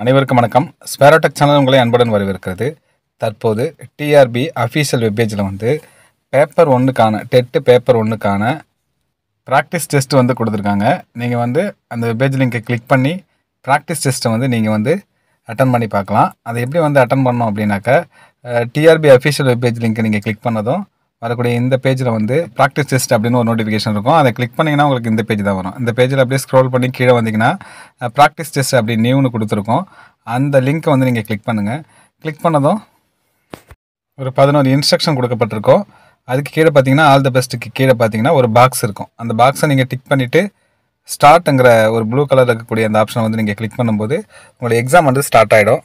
அனைவருக்கும் வணக்கம் ஸ்பேரோடெக் சேனல் உங்களை அன்புடன் வரவேற்கிறது தற்போது டிஆர்பி அஃபீஷியல் வெப்பேஜில் வந்து பேப்பர் ஒன்றுக்கான டெட்டு பேப்பர் ஒன்றுக்கான ப்ராக்டிஸ் டெஸ்ட் வந்து கொடுத்துருக்காங்க நீங்கள் வந்து அந்த வெப்பேஜ் லிங்கை கிளிக் பண்ணி ப்ராக்டிஸ் டெஸ்ட்டை வந்து நீங்கள் வந்து அட்டன் பண்ணி பார்க்கலாம் அதை எப்படி வந்து அட்டன் பண்ணோம் அப்படின்னாக்கா டிஆர்பி அஃபீஷியல் வெப்பேஜ் லிங்க்கை நீங்கள் கிளிக் பண்ணதும் வரக்கூடிய இந்த பேஜில் வந்து ப்ராக்டிஸ் டெஸ்ட் அப்படின்னு ஒரு நோட்டிஃபிகேஷன் இருக்கும் அதை கிளிக் பண்ணிங்கன்னா உங்களுக்கு இந்த பேஜ் தான் வரும் இந்த பேஜில் அப்படியே ஸ்க்ரோல் பண்ணி கீழே வந்தீங்கன்னா ப்ராக்டிஸ் டெஸ்ட் அப்படி நியூன்னு கொடுத்துருக்கோம் அந்த லிங்க்கை வந்து நீங்கள் கிளிக் பண்ணுங்கள் கிளிக் பண்ணதும் ஒரு பதினோரு இன்ஸ்ட்ரக்ஷன் கொடுக்கப்பட்டிருக்கோம் அதுக்கு கீழே பார்த்தீங்கன்னா ஆல் த பெஸ்ட்டுக்கு கீழே பார்த்தீங்கன்னா ஒரு பாக்ஸ் இருக்கும் அந்த பாக்ஸை நீங்கள் டிக் பண்ணிவிட்டு ஸ்டார்ட்டுங்கிற ஒரு ப்ளூ கலர் இருக்கக்கூடிய அந்த ஆப்ஷனை வந்து நீங்கள் கிளிக் பண்ணும்போது உங்களோட எக்ஸாம் வந்து ஸ்டார்ட் ஆகிடும்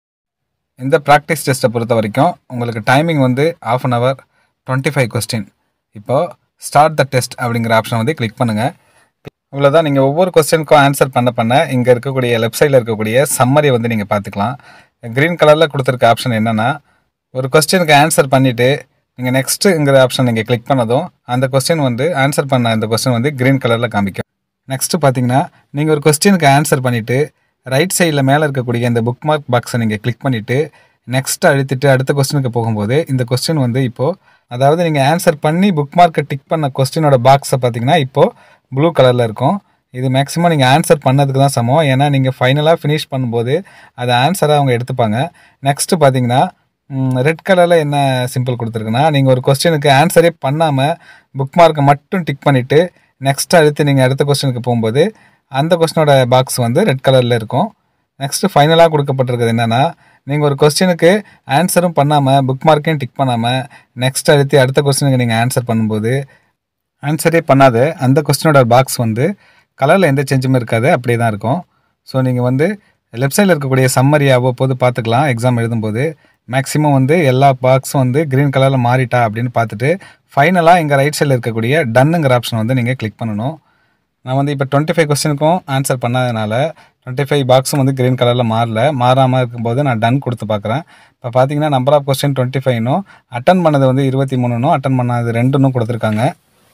இந்த ப்ராக்டிஸ் டெஸ்ட்டை பொறுத்த வரைக்கும் உங்களுக்கு டைமிங் வந்து half an hour twenty five question இப்போது ஸ்டார்ட் த டெஸ்ட் அப்படிங்கிற ஆப்ஷனை வந்து கிளிக் பண்ணுங்கள் இவ்வளோதான் நீங்கள் ஒவ்வொரு கொஸ்டினுக்கும் ஆன்சர் பண்ண பண்ண இங்கே இருக்கக்கூடிய லெஃப்ட் சைடில் இருக்கக்கூடிய சம்மரி வந்து நீங்கள் பார்த்துக்கலாம் க்ரீன் கலரில் கொடுத்துருக்க ஆப்ஷன் என்னென்னா ஒரு கொஸ்டினுக்கு ஆன்சர் பண்ணிவிட்டு நீங்கள் நெக்ஸ்ட்டுங்கிற ஆப்ஷன் நீங்கள் கிளிக் பண்ணதும் அந்த கொஸ்டின் வந்து ஆன்சர் பண்ண அந்த கொஸ்டின் வந்து க்ரீன் கலரில் காமிக்கும் நெக்ஸ்ட்டு பார்த்தீங்கன்னா நீங்கள் ஒரு கொஸ்டினுக்கு ஆன்சர் பண்ணிவிட்டு ரைட் சைடில் மேலே இருக்கக்கூடிய இந்த புக் மார்க் பாக்ஸை நீங்கள் கிளிக் பண்ணிவிட்டு நெக்ஸ்ட் அழுத்திட்டு அடுத்த கொஸ்டினுக்கு போகும்போது இந்த கொஸ்டின் வந்து இப்போது அதாவது நீங்கள் ஆன்சர் பண்ணி புக் மார்க்கை டிக் பண்ண கொஸ்டினோட பாக்ஸை பார்த்தீங்கன்னா இப்போது ப்ளூ கலரில் இருக்கும் இது மேக்ஸிமம் நீங்கள் ஆன்சர் பண்ணதுக்கு தான் சமம் ஏன்னா நீங்கள் ஃபைனலாக ஃபினிஷ் பண்ணும்போது அதை ஆன்சராக அவங்க எடுத்துப்பாங்க நெக்ஸ்ட்டு பார்த்தீங்கன்னா ரெட் கலரில் என்ன சிம்பிள் கொடுத்துருக்குன்னா நீங்கள் ஒரு கொஸ்டினுக்கு ஆன்சரே பண்ணாமல் புக் மார்க்கை மட்டும் டிக் பண்ணிவிட்டு நெக்ஸ்ட் அடுத்து நீங்கள் அடுத்த கொஸ்டினுக்கு போகும்போது அந்த கொஸ்டினோட பாக்ஸ் வந்து ரெட் கலரில் இருக்கும் நெக்ஸ்ட்டு ஃபைனலாக கொடுக்கப்பட்டிருக்கிறது என்னென்னா நீங்கள் ஒரு கொஸ்டினுக்கு ஆன்சரும் பண்ணாமல் புக் மார்க்கையும் டிக் பண்ணாமல் நெக்ஸ்ட் அடுத்து அடுத்த கொஸ்டினுக்கு நீங்கள் ஆன்சர் பண்ணும்போது ஆன்சரே பண்ணாத அந்த கொஸ்டினோட பாக்ஸ் வந்து கலரில் எந்த சேஞ்சுமே இருக்காது அப்படியே தான் இருக்கும் ஸோ நீங்கள் வந்து லெஃப்ட் சைடில் இருக்கக்கூடிய சம்மரி அவ்வப்போது பார்த்துக்கலாம் எக்ஸாம் எழுதும்போது மேக்ஸிமம் வந்து எல்லா பாக்ஸும் வந்து க்ரீன் கலரில் மாறிட்டா அப்படின்னு பார்த்துட்டு ஃபைனலாக இங்கே ரைட் சைடில் இருக்கக்கூடிய டன்னுங்கிற ஆப்ஷன் வந்து நீங்கள் கிளிக் பண்ணணும் நான் வந்து இப்போ டுவெண்ட்டி ஃபைவ் கொஸ்டினுக்கும் ஆன்சர் பண்ணாதனால டுவெண்ட்டி ஃபைவ் பாக்ஸும் வந்து க்ரீன் கலரில் மாறல மாறாமல் இருக்கும்போது நான் டன் கொடுத்து பார்க்குறேன் இப்போ பார்த்தீங்கன்னா நம்பர் ஆஃப் கொஸ்டின் டுவெண்ட்டி ஃபைவ்னும் அட்டன் பண்ணது வந்து இருபத்தி மூணுனும் அட்டன் பண்ணது ரெண்டுன்னு கொடுத்துருக்காங்க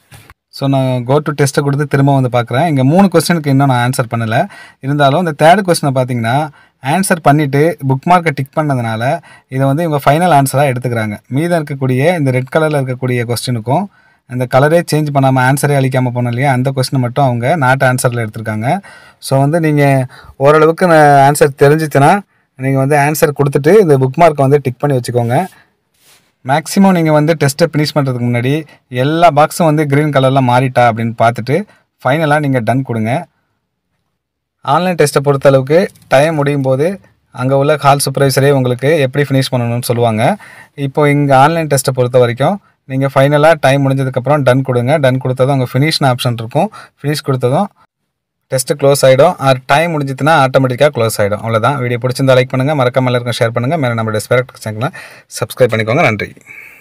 ஸோ நான் கோ டு டெஸ்ட்டை கொடுத்து திரும்ப வந்து பார்க்குறேன் இங்கே மூணு கொஸ்டினுக்கு இன்னும் நான் ஆன்சர் பண்ணலை இருந்தாலும் இந்த தேர்ட் கொஸ்டினை பார்த்தீங்கன்னா ஆன்சர் பண்ணிவிட்டு புக் மார்க்கை டிக் பண்ணதுனால இதை வந்து இவங்க ஃபைனல் ஆன்சராக எடுத்துக்கிறாங்க மீதம் இருக்கக்கூடிய இந்த ரெட் கலரில் இருக்கக்கூடிய கொஸ்டினுக்கும் அந்த கலரே சேஞ்ச் பண்ணாமல் ஆன்சரே அழிக்காமல் போனோம் இல்லையா அந்த கொஸ்டினை மட்டும் அவங்க நாட் ஆன்சரில் எடுத்திருக்காங்க ஸோ வந்து நீங்கள் ஓரளவுக்கு ஆன்சர் தெரிஞ்சிச்சுன்னா நீங்கள் வந்து ஆன்சர் கொடுத்துட்டு இந்த புக் மார்க்கை வந்து டிக் பண்ணி வச்சுக்கோங்க மேக்ஸிமம் நீங்கள் வந்து டெஸ்ட்டை ஃபினிஷ் பண்ணுறதுக்கு முன்னாடி எல்லா பாக்ஸும் வந்து க்ரீன் கலரில் மாறிட்டா அப்படின்னு பார்த்துட்டு ஃபைனலாக நீங்கள் டன் கொடுங்க ஆன்லைன் டெஸ்ட்டை பொறுத்த அளவுக்கு டைம் முடியும் போது அங்கே உள்ள ஹால் சூப்பர்வைசரே உங்களுக்கு எப்படி ஃபினிஷ் பண்ணணும்னு சொல்லுவாங்க இப்போ இங்கே ஆன்லைன் டெஸ்ட்டை பொறுத்த வரைக்கும் நீங்கள் ஃபைனலாக டைம் முடிஞ்சதுக்கப்புறம் டன் கொடுங்க டன் கொடுத்ததும் அங்கே ஃபினிஷ்னு ஆப்ஷன் இருக்கும் ஃபினிஷ் கொடுத்ததும் டெஸ்ட்டு க்ளோஸ் ஆகிடும் ஆர் டைம் முடிஞ்சிச்சுன்னா ஆட்டோமேட்டிக்காக க்ளோஸ் ஆகிடும் அவ்வளோதான் வீடியோ பிடிச்சிருந்தா லைக் பண்ணுங்கள் மறக்காமல் எல்லாருக்கும் ஷேர் பண்ணுங்கள் மேலே நம்மளுடைய ஸ்பெரக்ட் சேனலை சப்ஸ்கிரைப் பண்ணிக்கோங்க நன்றி